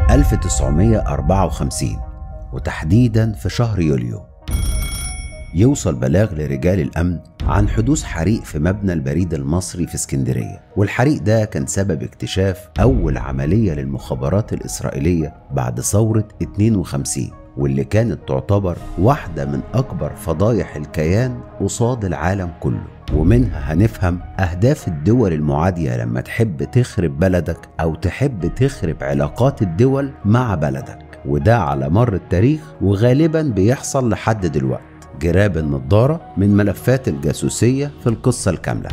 1954 وتحديدا في شهر يوليو يوصل بلاغ لرجال الأمن عن حدوث حريق في مبنى البريد المصري في اسكندرية والحريق ده كان سبب اكتشاف أول عملية للمخابرات الإسرائيلية بعد ثورة 52 واللي كانت تعتبر واحدة من أكبر فضايح الكيان قصاد العالم كله ومنها هنفهم أهداف الدول المعادية لما تحب تخرب بلدك أو تحب تخرب علاقات الدول مع بلدك وده على مر التاريخ وغالبا بيحصل لحد دلوقتي جراب النضارة من ملفات الجاسوسية في القصة الكاملة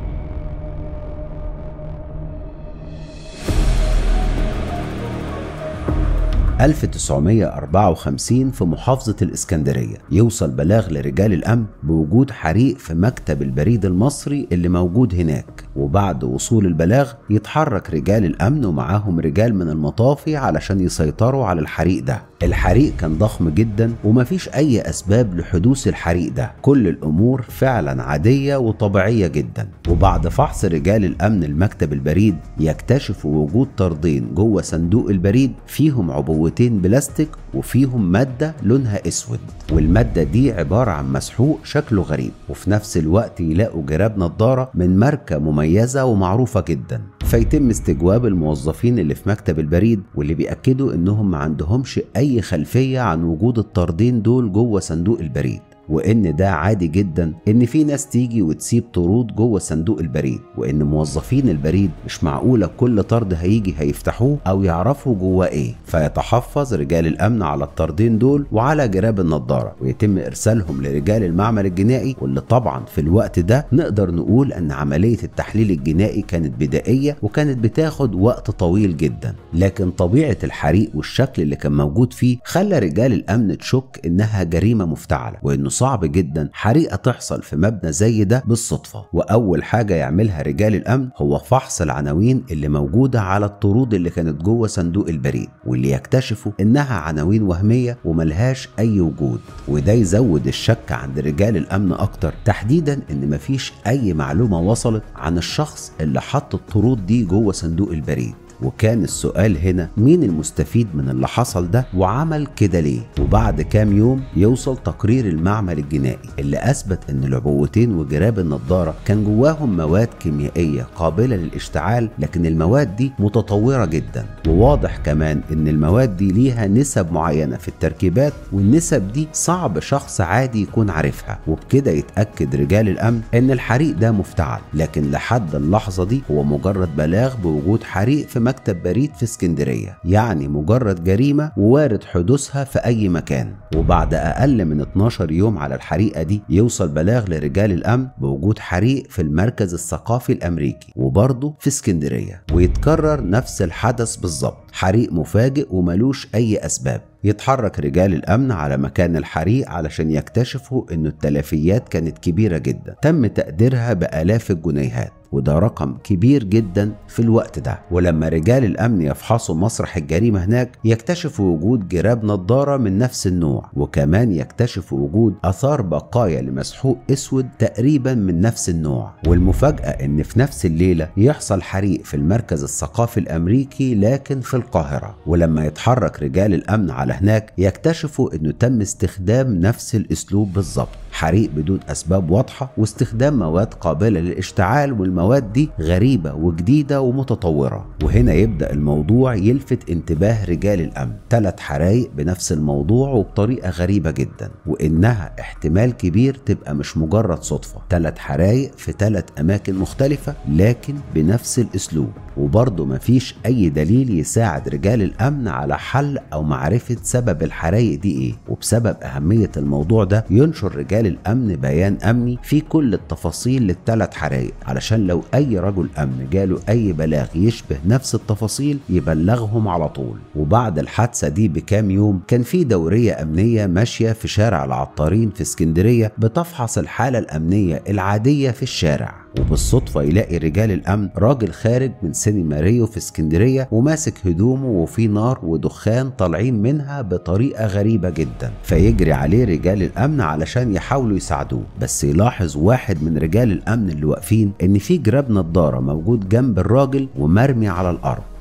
(1954) في محافظة الإسكندرية يوصل بلاغ لرجال الأمن بوجود حريق في مكتب البريد المصري اللي موجود هناك وبعد وصول البلاغ يتحرك رجال الأمن ومعاهم رجال من المطافي علشان يسيطروا على الحريق ده الحريق كان ضخم جدا ومفيش أي أسباب لحدوث الحريق ده كل الأمور فعلا عادية وطبيعية جدا وبعد فحص رجال الأمن المكتب البريد يكتشفوا وجود طردين جوه صندوق البريد فيهم عبوتين بلاستيك وفيهم مادة لونها أسود والمادة دي عبارة عن مسحوق شكله غريب وفي نفس الوقت يلاقوا جراب نظارة من ماركة مميزة ومعروفة جدا فيتم استجواب الموظفين اللي في مكتب البريد واللي بيأكدوا انهم ما عندهمش اي خلفية عن وجود الطردين دول جوه صندوق البريد وان ده عادي جدا ان في ناس تيجي وتسيب طرود جوه صندوق البريد وان موظفين البريد مش معقوله كل طرد هيجي هيفتحوه او يعرفوا جواه ايه فيتحفظ رجال الامن على الطردين دول وعلى جراب النضاره ويتم ارسالهم لرجال المعمل الجنائي واللي طبعا في الوقت ده نقدر نقول ان عمليه التحليل الجنائي كانت بدائيه وكانت بتاخد وقت طويل جدا لكن طبيعه الحريق والشكل اللي كان موجود فيه خلى رجال الامن تشك انها جريمه مفتعله وانه صعب جدا حريقه تحصل في مبنى زي ده بالصدفه واول حاجه يعملها رجال الامن هو فحص العناوين اللي موجوده على الطرود اللي كانت جوه صندوق البريد واللي يكتشفوا انها عناوين وهميه وملهاش اي وجود وده يزود الشك عند رجال الامن اكتر تحديدا ان مفيش اي معلومه وصلت عن الشخص اللي حط الطرود دي جوه صندوق البريد وكان السؤال هنا مين المستفيد من اللي حصل ده وعمل كده ليه وبعد كام يوم يوصل تقرير المعمل الجنائي اللي اثبت ان العبوتين وجراب النضاره كان جواهم مواد كيميائيه قابله للاشتعال لكن المواد دي متطوره جدا وواضح كمان ان المواد دي ليها نسب معينه في التركيبات والنسب دي صعب شخص عادي يكون عارفها وبكده يتاكد رجال الامن ان الحريق ده مفتعل لكن لحد اللحظه دي هو مجرد بلاغ بوجود حريق في مكتب بريد في اسكندرية يعني مجرد جريمة ووارد حدوثها في أي مكان وبعد أقل من 12 يوم على الحريقة دي يوصل بلاغ لرجال الأمن بوجود حريق في المركز الثقافي الأمريكي وبرضه في اسكندرية ويتكرر نفس الحدث بالظبط حريق مفاجئ وملوش أي أسباب يتحرك رجال الأمن على مكان الحريق علشان يكتشفوا إنه التلفيات كانت كبيرة جدا تم تقديرها بآلاف الجنيهات وده رقم كبير جدا في الوقت ده ولما رجال الامن يفحصوا مسرح الجريمه هناك يكتشفوا وجود جراب نظاره من نفس النوع وكمان يكتشفوا وجود اثار بقايا لمسحوق اسود تقريبا من نفس النوع والمفاجاه ان في نفس الليله يحصل حريق في المركز الثقافي الامريكي لكن في القاهره ولما يتحرك رجال الامن على هناك يكتشفوا انه تم استخدام نفس الاسلوب بالظبط حريق بدون اسباب واضحه واستخدام مواد قابله للاشتعال والمواد دي غريبه وجديده ومتطوره وهنا يبدا الموضوع يلفت انتباه رجال الامن ثلاث حرايق بنفس الموضوع وبطريقه غريبه جدا وانها احتمال كبير تبقى مش مجرد صدفه ثلاث حرايق في ثلاث اماكن مختلفه لكن بنفس الاسلوب وبرضه مفيش اي دليل يساعد رجال الامن على حل او معرفه سبب الحرايق دي ايه وبسبب اهميه الموضوع ده ينشر رجال الامن بيان امني فيه كل التفاصيل للثلاث حرايق علشان لو اي رجل امن جاله اي بلاغ يشبه نفس التفاصيل يبلغهم على طول وبعد الحادثه دي بكام يوم كان في دوريه امنيه ماشيه في شارع العطارين في اسكندريه بتفحص الحاله الامنيه العاديه في الشارع وبالصدفة يلاقي رجال الأمن راجل خارج من سينما ريو في اسكندرية وماسك هدومه وفي نار ودخان طالعين منها بطريقة غريبة جدا فيجري عليه رجال الأمن علشان يحاولوا يساعدوه بس يلاحظ واحد من رجال الأمن اللي واقفين إن في جراب نضارة موجود جنب الراجل ومرمي على الأرض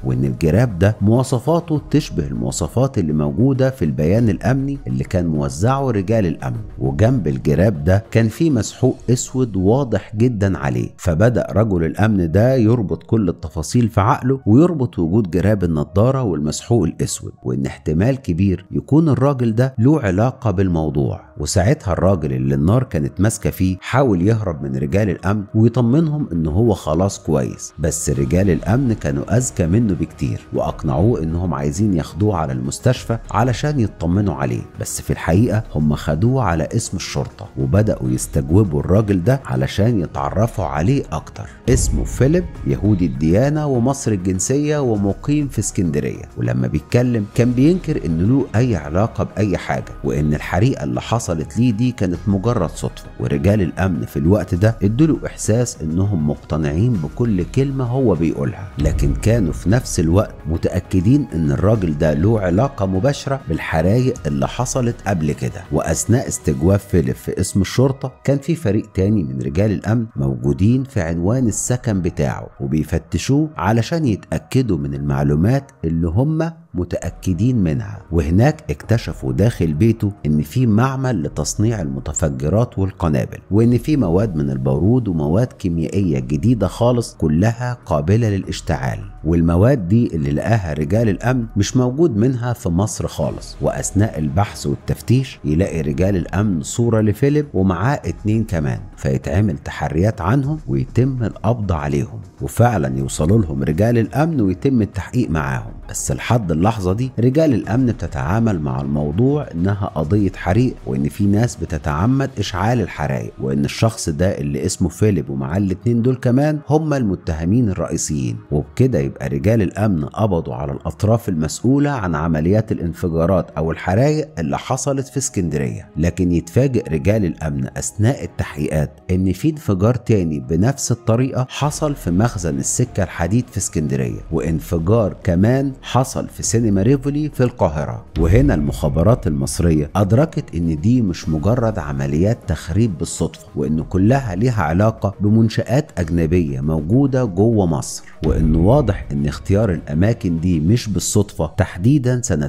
وإن الجراب ده مواصفاته تشبه المواصفات اللي موجودة في البيان الأمني اللي كان موزعه رجال الأمن وجنب الجراب ده كان في مسحوق أسود واضح جدا عليه فبدأ رجل الأمن ده يربط كل التفاصيل في عقله ويربط وجود جراب النضارة والمسحوق الأسود وإن احتمال كبير يكون الراجل ده له علاقة بالموضوع وساعتها الراجل اللي النار كانت ماسكة فيه حاول يهرب من رجال الأمن ويطمنهم إن هو خلاص كويس بس رجال الأمن كانوا أذكى منه بكتير وأقنعوه إنهم عايزين ياخدوه على المستشفى علشان يطمنوا عليه بس في الحقيقة هم خدوه على اسم الشرطة وبدأوا يستجوبوا الراجل ده علشان يتعرفوا عليه أكتر اسمه فيليب يهودي الديانة ومصر الجنسية ومقيم في اسكندرية ولما بيتكلم كان بينكر إن له أي علاقة بأي حاجة وإن الحريقة اللي حصلت ليه دي كانت مجرد صدفة ورجال الأمن في الوقت ده ادوله إحساس إنهم مقتنعين بكل كلمة هو بيقولها لكن كانوا في نفس الوقت متأكدين إن الراجل ده له علاقة مباشرة بالحرايق اللي حصلت قبل كده وأثناء استجواب فيليب في اسم الشرطة كان في فريق تاني من رجال الأمن موجودين في عنوان السكن بتاعه وبيفتشوه علشان يتأكدوا من المعلومات اللي هم متأكدين منها وهناك اكتشفوا داخل بيته ان في معمل لتصنيع المتفجرات والقنابل وان في مواد من البارود ومواد كيميائية جديدة خالص كلها قابلة للاشتعال والمواد دي اللي لقاها رجال الامن مش موجود منها في مصر خالص واثناء البحث والتفتيش يلاقي رجال الامن صورة لفيليب ومعاه اتنين كمان فيتعمل تحريات عنهم ويتم القبض عليهم وفعلا يوصلوا لهم رجال الامن ويتم التحقيق معاهم بس لحد اللحظة دي رجال الأمن بتتعامل مع الموضوع إنها قضية حريق وإن في ناس بتتعمد إشعال الحرائق وإن الشخص ده اللي اسمه فيليب ومعاه الاتنين دول كمان هم المتهمين الرئيسيين وبكده يبقى رجال الأمن قبضوا على الأطراف المسؤولة عن عمليات الانفجارات أو الحرائق اللي حصلت في اسكندرية لكن يتفاجئ رجال الأمن أثناء التحقيقات إن في انفجار تاني بنفس الطريقة حصل في مخزن السكة الحديد في اسكندرية وانفجار كمان حصل في سينما ريفولي في القاهرة وهنا المخابرات المصرية أدركت إن دي مش مجرد عمليات تخريب بالصدفة وإن كلها ليها علاقة بمنشآت أجنبية موجودة جوه مصر وإنه واضح إن اختيار الأماكن دي مش بالصدفة تحديدا سنة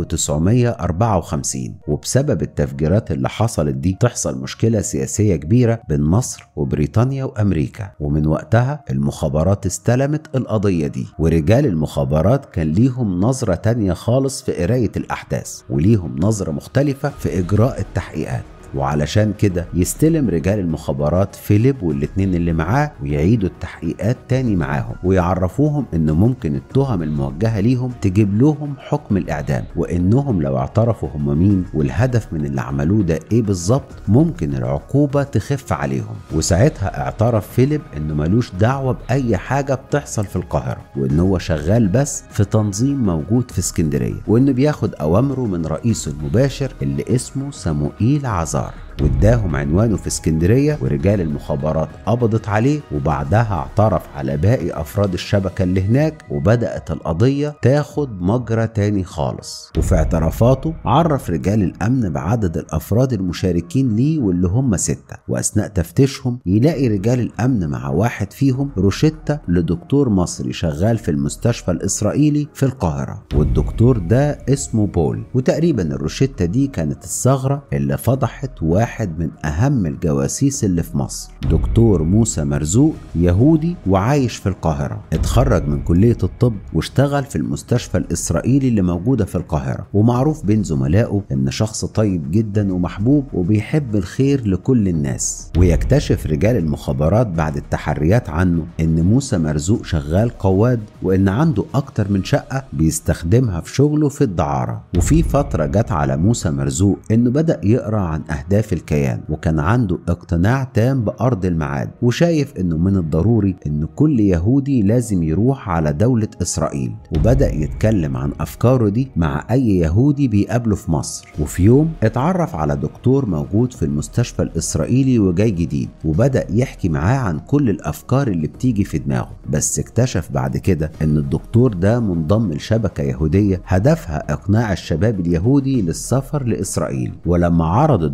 1954 وبسبب التفجيرات اللي حصلت دي تحصل مشكلة سياسية كبيرة بين مصر وبريطانيا وأمريكا ومن وقتها المخابرات استلمت القضية دي ورجال المخابرات كان ليهم نظرة تانية خالص في قراية الأحداث وليهم نظرة مختلفة في إجراء التحقيقات وعلشان كده يستلم رجال المخابرات فيليب والاتنين اللي معاه ويعيدوا التحقيقات تاني معاهم ويعرفوهم ان ممكن التهم الموجهه ليهم تجيب لهم حكم الاعدام وانهم لو اعترفوا هم مين والهدف من اللي عملوه ده ايه بالظبط ممكن العقوبه تخف عليهم وساعتها اعترف فيليب انه ملوش دعوه باي حاجه بتحصل في القاهره وان هو شغال بس في تنظيم موجود في اسكندريه وانه بياخد اوامره من رئيسه المباشر اللي اسمه سموئيل عزار واداهم عنوانه في اسكندرية ورجال المخابرات قبضت عليه وبعدها اعترف على باقي أفراد الشبكة اللي هناك وبدأت القضية تاخد مجرى تاني خالص وفي اعترافاته عرف رجال الأمن بعدد الأفراد المشاركين ليه واللي هم ستة وأثناء تفتيشهم يلاقي رجال الأمن مع واحد فيهم روشتة لدكتور مصري شغال في المستشفى الإسرائيلي في القاهرة والدكتور ده اسمه بول وتقريبا الروشتة دي كانت الثغرة اللي فضحت واحد واحد من أهم الجواسيس اللي في مصر دكتور موسى مرزوق يهودي وعايش في القاهرة اتخرج من كلية الطب واشتغل في المستشفى الإسرائيلي اللي موجودة في القاهرة ومعروف بين زملائه إن شخص طيب جدا ومحبوب وبيحب الخير لكل الناس ويكتشف رجال المخابرات بعد التحريات عنه إن موسى مرزوق شغال قواد وإن عنده أكتر من شقة بيستخدمها في شغله في الدعارة وفي فترة جت على موسى مرزوق إنه بدأ يقرأ عن أهداف الكيان وكان عنده اقتناع تام بأرض المعاد وشايف إنه من الضروري إن كل يهودي لازم يروح على دولة إسرائيل وبدأ يتكلم عن أفكاره دي مع أي يهودي بيقابله في مصر وفي يوم اتعرف على دكتور موجود في المستشفى الإسرائيلي وجاي جديد وبدأ يحكي معاه عن كل الأفكار اللي بتيجي في دماغه بس اكتشف بعد كده إن الدكتور ده منضم لشبكة يهودية هدفها إقناع الشباب اليهودي للسفر لإسرائيل ولما عرض الدكتور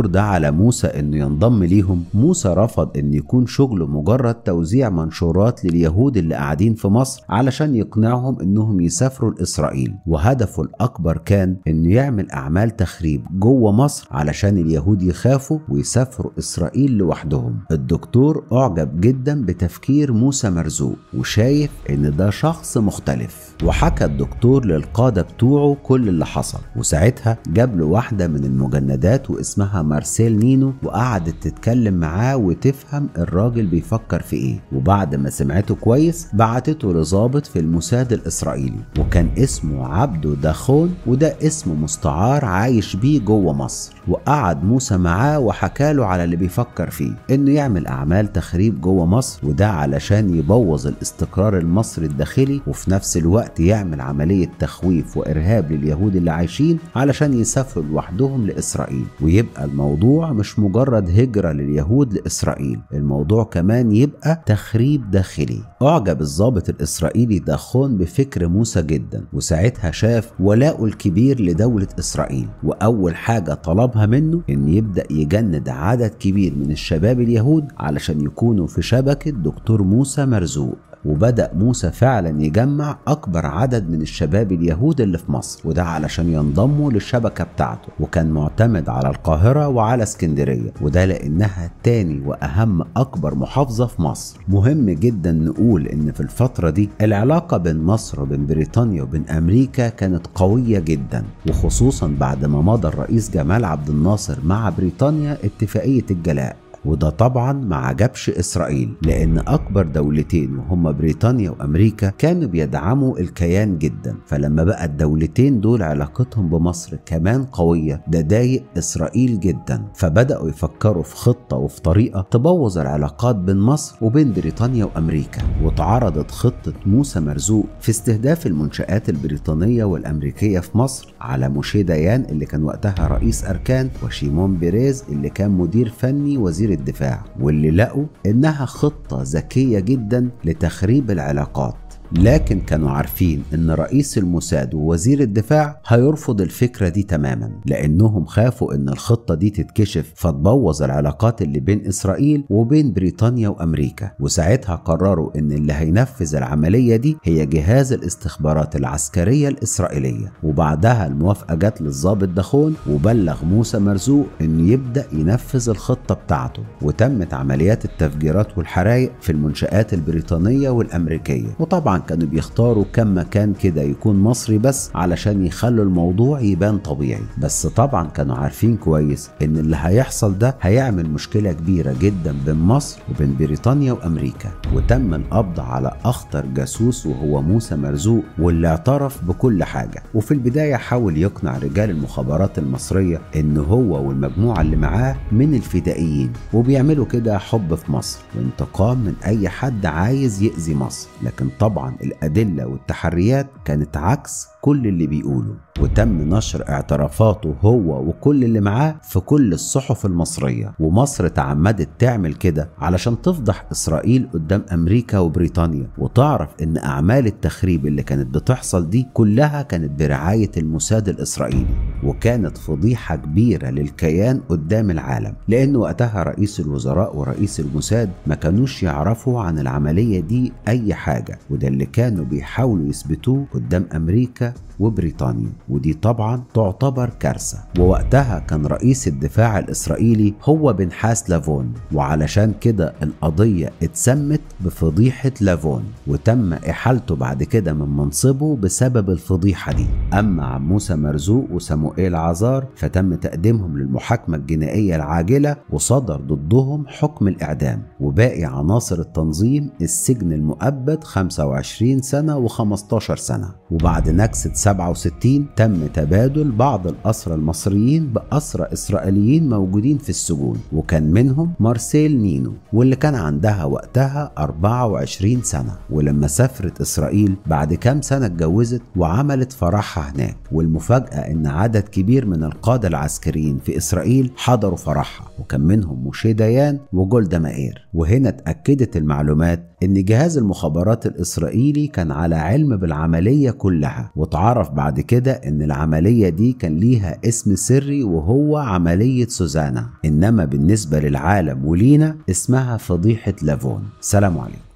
ده على موسى انه ينضم ليهم موسى رفض ان يكون شغله مجرد توزيع منشورات لليهود اللي قاعدين في مصر علشان يقنعهم انهم يسافروا لاسرائيل وهدفه الاكبر كان انه يعمل اعمال تخريب جوه مصر علشان اليهود يخافوا ويسافروا اسرائيل لوحدهم الدكتور اعجب جدا بتفكير موسى مرزوق وشايف ان ده شخص مختلف وحكى الدكتور للقادة بتوعه كل اللي حصل وساعتها جاب له واحدة من المجندات واسمها مارسيل نينو وقعدت تتكلم معاه وتفهم الراجل بيفكر في ايه وبعد ما سمعته كويس بعتته لظابط في الموساد الاسرائيلي وكان اسمه عبده داخون وده اسم مستعار عايش بيه جوه مصر وقعد موسى معاه وحكى له على اللي بيفكر فيه انه يعمل اعمال تخريب جوه مصر وده علشان يبوظ الاستقرار المصري الداخلي وفي نفس الوقت يعمل عملية تخويف وارهاب لليهود اللي عايشين علشان يسافروا لوحدهم لاسرائيل ويبقى الموضوع مش مجرد هجرة لليهود لاسرائيل الموضوع كمان يبقى تخريب داخلي اعجب الضابط الاسرائيلي داخون بفكر موسى جدا وساعتها شاف ولاءه الكبير لدولة اسرائيل واول حاجة طلبها منه ان يبدأ يجند عدد كبير من الشباب اليهود علشان يكونوا في شبكة دكتور موسى مرزوق وبدأ موسى فعلا يجمع أكبر عدد من الشباب اليهود اللي في مصر وده علشان ينضموا للشبكة بتاعته وكان معتمد على القاهرة وعلى اسكندرية وده لأنها تاني وأهم أكبر محافظة في مصر مهم جدا نقول إن في الفترة دي العلاقة بين مصر وبين بريطانيا وبين أمريكا كانت قوية جدا وخصوصا بعد ما مضى الرئيس جمال عبد الناصر مع بريطانيا اتفاقية الجلاء وده طبعا ما عجبش اسرائيل لان اكبر دولتين وهم بريطانيا وامريكا كانوا بيدعموا الكيان جدا فلما بقى الدولتين دول علاقتهم بمصر كمان قويه ده ضايق اسرائيل جدا فبداوا يفكروا في خطه وفي طريقه تبوظ العلاقات بين مصر وبين بريطانيا وامريكا واتعرضت خطه موسى مرزوق في استهداف المنشات البريطانيه والامريكيه في مصر على موشي ديان اللي كان وقتها رئيس اركان وشيمون بيريز اللي كان مدير فني وزير الدفاع واللي لقوا انها خطه ذكيه جدا لتخريب العلاقات لكن كانوا عارفين ان رئيس الموساد ووزير الدفاع هيرفض الفكره دي تماما لانهم خافوا ان الخطه دي تتكشف فتبوظ العلاقات اللي بين اسرائيل وبين بريطانيا وامريكا وساعتها قرروا ان اللي هينفذ العمليه دي هي جهاز الاستخبارات العسكريه الاسرائيليه وبعدها الموافقه جت للضابط داخون وبلغ موسى مرزوق انه يبدا ينفذ الخطه بتاعته وتمت عمليات التفجيرات والحرائق في المنشات البريطانيه والامريكيه وطبعا كانوا بيختاروا كم مكان كده يكون مصري بس علشان يخلوا الموضوع يبان طبيعي بس طبعا كانوا عارفين كويس ان اللي هيحصل ده هيعمل مشكلة كبيرة جدا بين مصر وبين بريطانيا وامريكا وتم القبض على اخطر جاسوس وهو موسى مرزوق واللي اعترف بكل حاجة وفي البداية حاول يقنع رجال المخابرات المصرية ان هو والمجموعة اللي معاه من الفدائيين وبيعملوا كده حب في مصر وانتقام من اي حد عايز يأذي مصر لكن طبعا الأدلة والتحريات كانت عكس كل اللي بيقوله وتم نشر اعترافاته هو وكل اللي معاه في كل الصحف المصرية ومصر تعمدت تعمل كده علشان تفضح إسرائيل قدام أمريكا وبريطانيا وتعرف إن أعمال التخريب اللي كانت بتحصل دي كلها كانت برعاية الموساد الإسرائيلي وكانت فضيحة كبيرة للكيان قدام العالم لأن وقتها رئيس الوزراء ورئيس الموساد ما كانوش يعرفوا عن العملية دي أي حاجة وده اللي كانوا بيحاولوا يثبتوه قدام أمريكا وبريطانيا ودي طبعا تعتبر كارثة ووقتها كان رئيس الدفاع الإسرائيلي هو بنحاس لافون وعلشان كده القضية اتسمت بفضيحة لافون وتم إحالته بعد كده من منصبه بسبب الفضيحة دي أما عن موسى مرزوق وسموئيل عزار فتم تقديمهم للمحاكمة الجنائية العاجلة وصدر ضدهم حكم الإعدام وباقي عناصر التنظيم السجن المؤبد 25 سنة و15 سنة وبعد نكسة 67 تم تبادل بعض الأسرى المصريين بأسرى إسرائيليين موجودين في السجون وكان منهم مارسيل نينو واللي كان عندها وقتها 24 سنة ولما سافرت إسرائيل بعد كام سنة اتجوزت وعملت فرحها هناك والمفاجأة إن عدد كبير من القادة العسكريين في إسرائيل حضروا فرحها وكان منهم موشي ديان وجولدا مائير وهنا اتأكدت المعلومات ان جهاز المخابرات الاسرائيلي كان على علم بالعملية كلها واتعرف بعد كده ان العملية دي كان ليها اسم سري وهو عملية سوزانا انما بالنسبة للعالم ولينا اسمها فضيحة لافون سلام عليكم